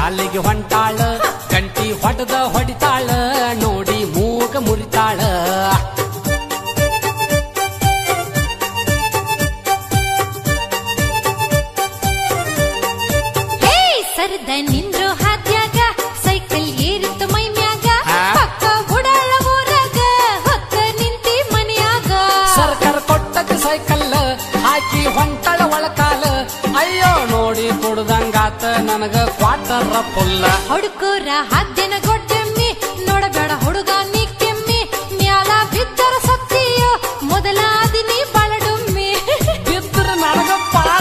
ಶಾಲೆಗೆ ಹೊಂಟಾಳ ಗಂಟಿ ಹೊಡೆದ ಹೊಡಿತಾಳ ನೋಡಿ ಮೂಗ ಮುರಿತಾಳ ಹೇ ಸರದ ನಿಂದ್ರು ಹಾದ್ಯಾಗ ಸೈಕಲ್ ಏರಿತ್ತು ಮೈ ಮ್ಯಾಗ ಹಾ? ಪಕ್ಕ ಉಡಾಳ ಊರಾಗ ಹೊಕ್ಕ ನಿಂತಿ ಮನ್ಯಾಗ ಸರ್ಕಾರ ಕೊಟ್ಟದ ಸೈಕಲ್ ಹಾಕಿ ಹೊಂಟಾಳ ಒಳಕಾಲ ಅಯ್ಯೋ ನೋಡಿ ಕುಡ್ದಂಗಾತ ನನಗ ಕ್ವಾಟರ್ ಪುಲ್ಲ ಹುಡುಕೂರ ಹಾದ್ಯನ ಗೊಡ್ಡೆಮ್ಮಿ ನೋಡಬೇಡ ಹುಡುಗ ನೀ ಕೆಮ್ಮಿ ಮ್ಯಾಲ ಬಿದ್ದರ ಸತ್ತಿಯೋ ಮೊದಲಾದಿನಿ ಬಳಡುಮ್ಮಿ ಬಿದ್ರ ನನಗ ಪಾಡ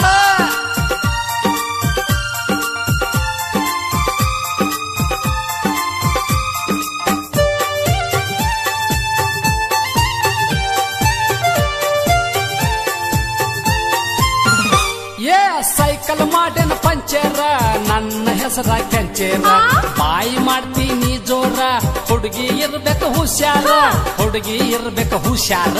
ಏ ಸೈಕಲ್ ಮಾಡೇನ ಪಂಚೇರ ನನ್ನ ಹೆಸರ ಕೆಂಚೇರ ಆ? ಬಾಯಿ ಮಾಡ್ತೀನಿ ಜೋರ ಹುಡುಗಿ ಇರ್ಬೇಕು ಹುಷಾರ ಹುಡುಗಿ ಇರ್ಬೇಕು ಹುಷಾರ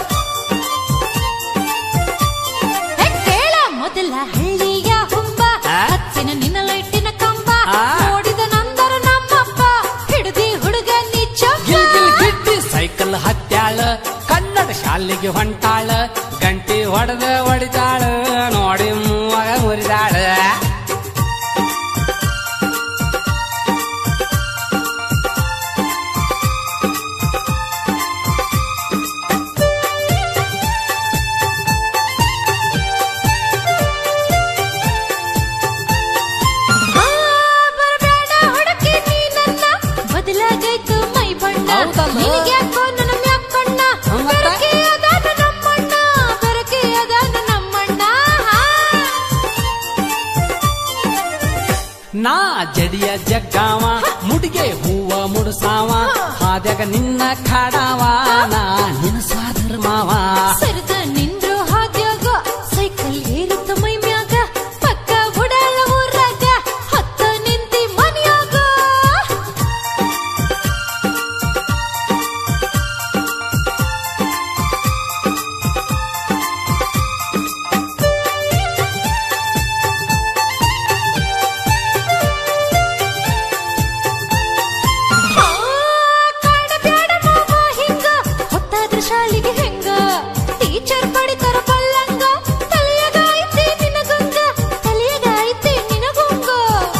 ಹೇ, ಕೇಳ ಮೊದಲ ಹಳ್ಳಿಯ ಹುಂಬ ಆ? ಹಚ್ಚಿನ ನಿನ್ನ ಲೈಟಿನ ಕಂಬ ಆ? ನೋಡಿದ ನಂದರ ನಮ್ಮಪ್ಪ ಹಿಡ್ದಿ ಹುಡುಗ ನೀ ಚಂಪ ಗಿಲ್ ಗಿಲ್ ಗಿಡ್ಡಿ ಸೈಕಲ್ ಹತ್ಯಾಳ ಕನ್ನಡ ಶಾಲೆಗೆ ಹೊಂಟಾಳ ಗಂಟೆ ಹೊಡೆದ ಹೊಡಿತಾಳ ನೋಡಿ ಮಗ ಮುರಿದಾಳ ಆ, ಬರ್ಬೇಡ ಹುಡುಕಿ ನೀ ನನ್ನ ಬದಲಾಗೈತು ಮೈ ಬಣ್ಣ ಹೌದಲ್ಲ? ನಿನಗ್ಯಾಕೋ ನನ್ನ ಮ್ಯಾಕ್ ಕಣ್ಣ ಹ್ಮ್, ಮತ್ತೆ? ಬೆರಕೆ ಅದಾನ ನಮ್ಮಣ್ಣ ಬೆರಕೆ ಅದಾನ ನಮ್ಮಣ್ಣ ನಾ ಜಡಿಯ ಜಗ್ಗಾವ ಮುಡಿಗೆ ಹೂವ ಮುಡುಸಾವ ಹಾದ್ಯಾಗ ನಿನ್ನ ಕಾಡಾವ ನಾ ನಿನ್ನ ಸಾದರ ಮಾವ ಸರಿದ ನಿಂದ್ರು ಹಾದ್ಯಾಗ ಸೈಕಲ್ ಏರುತ್ತ ಮೈ ಮ್ಯಾಗ ಪಕ್ಕ ಉಡಾಳ ಊರಾಗ ಹತ್ತ ನಿಂತಿ ಮನ್ಯಾಗ ಆ, ಕಾಡಬ್ಯಾಡ ಮಾವ ಹಿಂಗ ಹೊತ್ತಾದ್ರ ಶಾಲಿಗೆ ಹೆಂಗ ಟೀಚರ್ ಪಡಿತರ ಪಲ್ಲಂಗ ತಲೆಯಾಗ ಐತಿ ನಿನಗುಂಗ ತಲೆಯಾಗ ಐತಿ ನಿನಗುಂಗ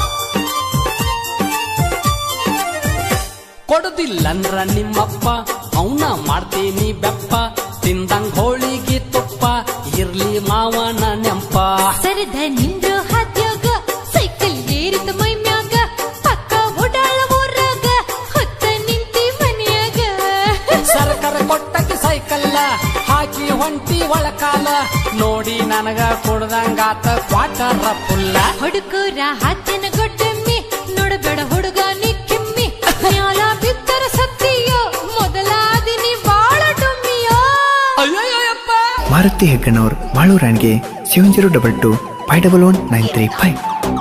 ಕೊಡುದಿಲ್ಲಂದ್ರ ನಿಮ್ಮಪ್ಪ ಅವನ ಮಾಡ್ತೀನಿ ಬೆಪ್ಪ ತಿಂದಂಗ್ ಹೋಳಿಗೆ ತುಪ್ಪ ಇರ್ಲಿ ಮಾವನ ನೆಂಪ ಸರಿದ ನಿಂದ್ರು ಹಾದ್ಯಾಗ ಸೈಕಲ್ ಏರಿದ ಮೈ ಮ್ಯಾಗ ಪಕ್ಕ ಉಡಾಳ ಊರಾಗ ಹೊತ್ತ ನಿಂತಿ ಮನ್ಯಾಗ ಸರ್ಕಾರ ಕೊಟ್ಟಕ್ಕೆ ಸೈಕಲ್ಲ ಹಾಕಿ ಹೊಂಟಿ ಒಳಕಾಲ ನೋಡಿ ನನಗ ಕೊಡ್ದಂಗಾತ ಕ್ವಾಟರ ಪುಲ್ಲ ಹುಡುಗರ ಹಾದ್ಯನ ಗೊಡ್ಡೆಮ್ಮಿ ನೋಡಬೇಡ ಹುಡುಗ ನೀ ಕೆಮ್ಮಿ ಮ್ಯಾಲ ಬಿದ್ದರ ಸತ್ತಿಯೋ ಮೊದಲಾದಿನಿ ಬಾಳ ಡುಮ್ಮಿಯೋ ಅಯ್ಯಯ್ಯಪ್ಪ ಮಾರುತಿ ಹೆಗ್ಗಣ್ಣವ್ರ ಬಾಳೂರಾಣ್ಗೆ seven zero double two five double one nine three five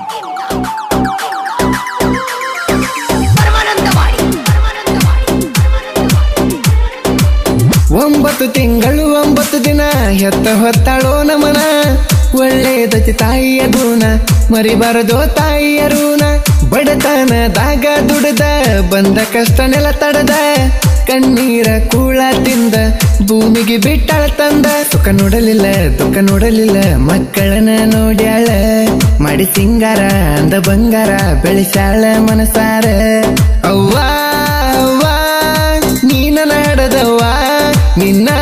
ಒಂಬತ್ತು ತಿಂಗಳು ಒಂಬತ್ತು ದಿನ ಹೆತ್ತ ಹೊತ್ತಾಳೋ ನಮನ ಒಳ್ಳೇದತಿ ತಾಯಿಯ ಗುಣ ಮರಿಬಾರದೋ ತಾಯಿಯ ಋಣ ಬಡತನದಾಗ ದುಡ್ದ ಬಂದ ಕಷ್ಟ ನೆಲ ತಡದ ಕಣ್ಣೀರ ಕೂಳ ತಿಂದ ಭೂಮಿಗೆ ಬಿಟ್ಟಾಳ ತಂದ ಸುಖ ನೋಡಲಿಲ್ಲ ದುಃಖ ನೋಡಲಿಲ್ಲ ಮಕ್ಕಳನ್ನ ನೋಡ್ಯಾಳ ಮಾಡಿ ಸಿಂಗಾರ ಅಂದ ಬಂಗಾರ ಬೆಳೆಸಾಳ ಮನಸಾರ ಅವ್ವ ಅವ್ವ ನೀನ ನಾಡದವ್ವ ನಿನ್ನ